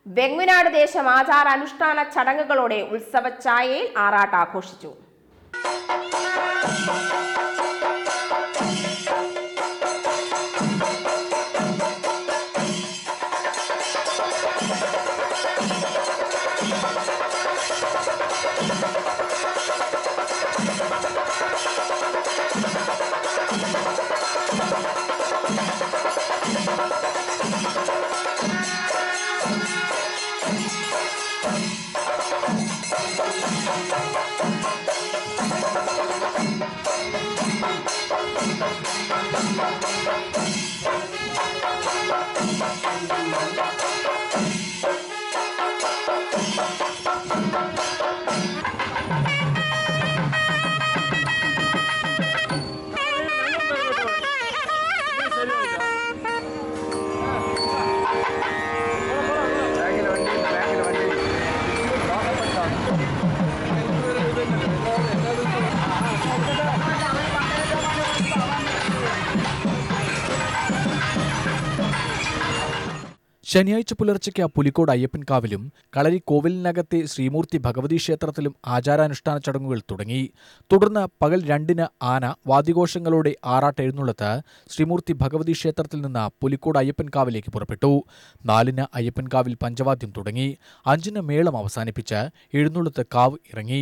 വെങ്ങുനാട് ദേശം ആചാരാനുഷ്ഠാന ചടങ്ങുകളോടെ ഉത്സവച്ചായയിൽ ആറാട്ട് ആഘോഷിച്ചു ശനിയാഴ്ച പുലർച്ചയ്ക്ക് പുലിക്കോട് അയ്യപ്പൻകാവിലും കളരി കോവിലിനകത്തെ ശ്രീമൂർത്തി ഭഗവതി ക്ഷേത്രത്തിലും ആചാരാനുഷ്ഠാന ചടങ്ങുകൾ തുടങ്ങി തുടർന്ന് പകൽ രണ്ടിന് ആന വാദ്യഘോഷങ്ങളോടെ ആറാട്ട് എഴുന്നള്ളത്ത് ശ്രീമൂർത്തി ഭഗവതി ക്ഷേത്രത്തിൽ നിന്ന് പുലിക്കോട് അയ്യപ്പൻകാവിലേക്ക് പുറപ്പെട്ടു നാലിന് അയ്യപ്പൻകാവിൽ പഞ്ചവാദ്യം തുടങ്ങി അഞ്ചിന് മേളം അവസാനിപ്പിച്ച് എഴുന്നള്ളത്ത് കാവ് ഇറങ്ങി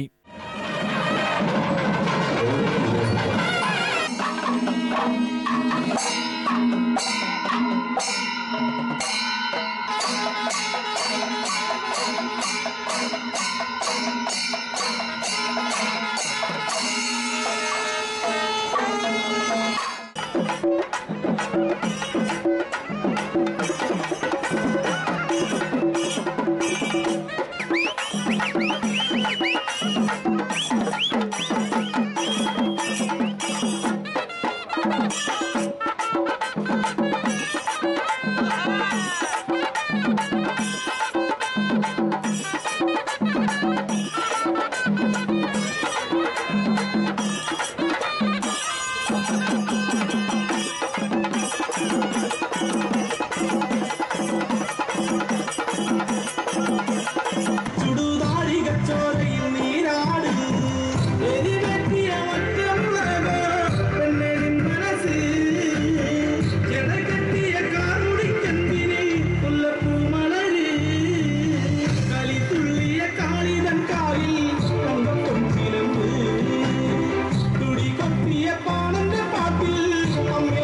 ചുടുതാരികച്ചോരയിൽ നീരാട് എരിവെട്ടിയ ഒറ്റമുളക് പെണ്ണിൻ മനസ്സ് ജടകെട്ടിയ കാറുടിക്കെന്തിന് മുല്ലപ്പൂമലര് കളിത്തുള്ളിയ കാളിതൻ കാവിൽ കൊമ്പൊച്ചിലമ്പ് തുടി കൊത്തിയ പാണന്റെ പാട്ടിൽ അമ്മേ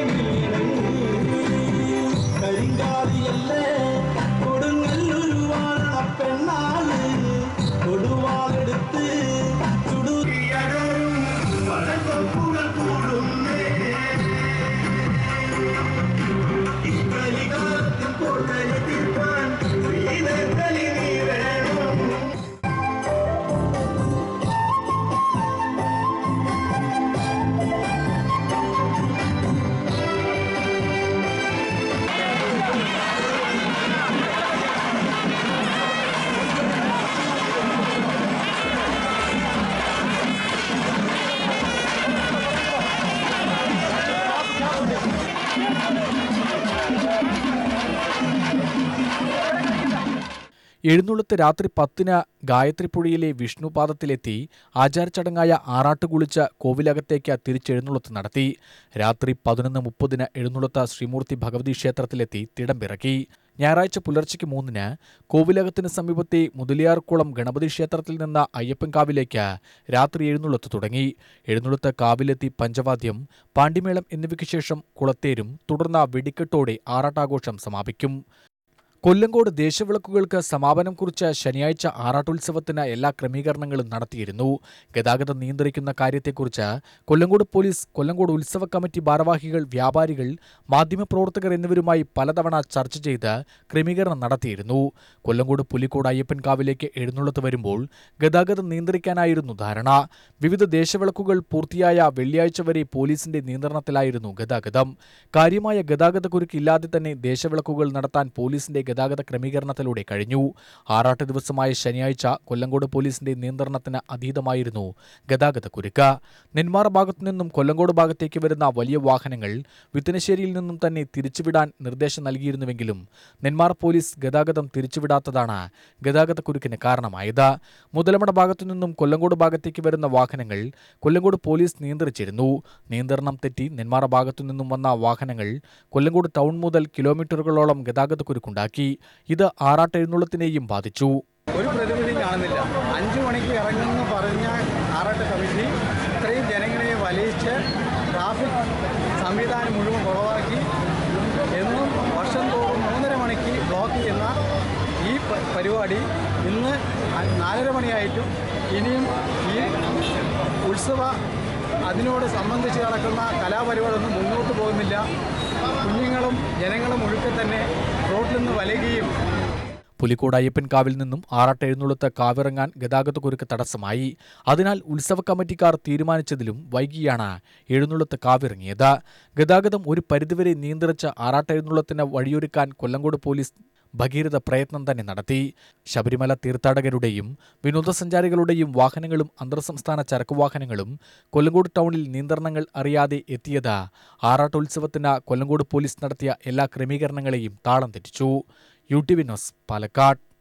കരിങ്കാലിയല്ലേ കൊടുങ്ങല്ലൊരു വാഴ പെണ്ണാള് കൊടുവാളെടുത്ത് ചുടുതിയകരും പഴക്കൊപ്പുകൾ കൂടുന്നേ ഇക്കളികാലത്തിൽ പൊട്ടലി തീർപ്പാൻ ശ്രീനക്കലി നീ വേണം എഴുന്നള്ളത്ത് രാത്രി പത്തിന് ഗായത്രിപ്പുഴയിലെ വിഷ്ണുപാദത്തിലെത്തി ആചാരച്ചടങ്ങായ ആറാട്ട് കുളിച്ച് കോവിലകത്തേക്ക് തിരിച്ചെഴുന്നള്ളത്ത് നടത്തി രാത്രി പതിനൊന്ന് മുപ്പതിന് എഴുന്നള്ളത്ത് ശ്രീമൂർത്തി ഭഗവതി ക്ഷേത്രത്തിലെത്തി തിടമ്പിറക്കി ഞായറാഴ്ച പുലർച്ചയ്ക്ക് മൂന്നിന് കോവിലകത്തിന് സമീപത്തെ മുതലിയാർക്കുളം ഗണപതി ക്ഷേത്രത്തിൽ നിന്ന് അയ്യപ്പൻകാവിലേക്ക് രാത്രി എഴുന്നള്ളത്ത് തുടങ്ങി എഴുന്നള്ളത്ത് കാവിലെത്തി പഞ്ചവാദ്യം പാണ്ടിമേളം എന്നിവയ്ക്ക് ശേഷം കുളത്തേരും തുടർന്ന് വെടിക്കെട്ടോടെ ആറാട്ടാഘോഷം സമാപിക്കും കൊല്ലങ്കോട് ദേശവിളക്കുകൾക്ക് സമാപനം കുറിച്ച ശനിയാഴ്ച ആറാട്ടുത്സവത്തിന് എല്ലാ ക്രമീകരണങ്ങളും നടത്തിയിരുന്നു ഗതാഗതം നിയന്ത്രിക്കുന്ന കാര്യത്തെക്കുറിച്ച് കൊല്ലങ്കോട് പോലീസ് കൊല്ലങ്കോട് ഉത്സവ കമ്മിറ്റി ഭാരവാഹികൾ വ്യാപാരികൾ മാധ്യമപ്രവർത്തകർ എന്നിവരുമായി പലതവണ ചർച്ച ചെയ്ത് ക്രമീകരണം നടത്തിയിരുന്നു കൊല്ലങ്കോട് പുലിക്കോട് അയ്യപ്പൻകാവിലേക്ക് എഴുന്നള്ളത്ത് വരുമ്പോൾ ഗതാഗതം നിയന്ത്രിക്കാനായിരുന്നു ധാരണ വിവിധ ദേശവിളക്കുകൾ പൂർത്തിയായ വെള്ളിയാഴ്ച വരെ പോലീസിന്റെ നിയന്ത്രണത്തിലായിരുന്നു ഗതാഗതം കാര്യമായ ഗതാഗത കുരുക്കില്ലാതെ തന്നെ ദേശവിളക്കുകൾ നടത്താൻ പോലീസിന്റെ ഗതാഗത ക്രമീകരണത്തിലൂടെ കഴിഞ്ഞു ആറാട്ട് ദിവസമായ ശനിയാഴ്ച കൊല്ലങ്കോട് പോലീസിന്റെ നിയന്ത്രണത്തിന് അതീതമായിരുന്നു ഗതാഗത കുരുക്ക് നെന്മാറ ഭാഗത്തു നിന്നും കൊല്ലങ്കോട് ഭാഗത്തേക്ക് വരുന്ന വലിയ വാഹനങ്ങൾ വിത്തനശ്ശേരിയിൽ നിന്നും തന്നെ തിരിച്ചുവിടാൻ നിർദ്ദേശം നൽകിയിരുന്നുവെങ്കിലും നെന്മാറ പോലീസ് ഗതാഗതം തിരിച്ചുവിടാത്തതാണ് ഗതാഗത കുരുക്കിന് കാരണമായത് മുതലമട ഭാഗത്തു നിന്നും കൊല്ലങ്കോട് ഭാഗത്തേക്ക് വരുന്ന വാഹനങ്ങൾ കൊല്ലങ്കോട് പോലീസ് നിയന്ത്രിച്ചിരുന്നു നിയന്ത്രണം തെറ്റി നെന്മാറ ഭാഗത്തു നിന്നും വന്ന വാഹനങ്ങൾ കൊല്ലങ്കോട് ടൗൺ മുതൽ കിലോമീറ്ററുകളോളം ഗതാഗത കുരുക്കുണ്ടാക്കി ഇത് ആറാട്ട് എഴുന്നള്ളത്തിനെയും ബാധിച്ചു ഒരു പ്രതിവിധി കാണുന്നില്ല അഞ്ചു മണിക്ക് ഇറങ്ങുമെന്ന് പറഞ്ഞ ആറാട്ട് കമ്മിറ്റി ഇത്രയും ജനങ്ങളെ വലയിച്ച് ട്രാഫിക് സംവിധാനം മുഴുവൻ കുറവാക്കി എന്നും വർഷം തോറും മൂന്നര മണിക്ക് ബ്ലോക്ക് ചെയ്യുന്ന ഈ പ- പരിപാടി ഇന്ന് അ- നാലര മണിയായിട്ടും ഇനിയും ഈ ഉത്സവ അതിനോട് സംബന്ധിച്ച് നടക്കുന്ന കലാപരിപാടിയൊന്നും മുന്നോട്ട് പോകുന്നില്ല കുഞ്ഞുങ്ങളും ജനങ്ങളും ഒഴുക്കെ തന്നെ റോഡിൽ നിന്ന് വലയുകയും പുലിക്കോട് അയ്യപ്പൻകാവിൽ നിന്നും ആറാട്ട് എഴുന്നള്ളത്ത് കാവിറങ്ങാൻ ഗതാഗത കുരുക്ക് തടസ്സമായി അതിനാൽ ഉത്സവ കമ്മിറ്റിക്കാർ തീരുമാനിച്ചതിലും വൈകിയാണ് എഴുന്നള്ളത്ത് കാവിറങ്ങിയത് ഗതാഗതം ഒരു പരിധിവരെ നിയന്ത്രിച്ച ആറാട്ട് എഴുന്നള്ളത്തിന് വഴിയൊരുക്കാൻ കൊല്ലങ്കോട് പോലീസ് ഭഗീരഥ പ്രയത്നം തന്നെ നടത്തി ശബരിമല തീർത്ഥാടകരുടെയും വിനോദസഞ്ചാരികളുടെയും വാഹനങ്ങളും അന്തർസംസ്ഥാന ചരക്കു വാഹനങ്ങളും കൊല്ലങ്കോട് ടൗണിൽ നിയന്ത്രണങ്ങൾ അറിയാതെ എത്തിയത് ആറാട്ടോത്സവത്തിന് കൊല്ലങ്കോട് പോലീസ് നടത്തിയ എല്ലാ ക്രമീകരണങ്ങളെയും താളം തെറ്റിച്ചു U T V news Palakkad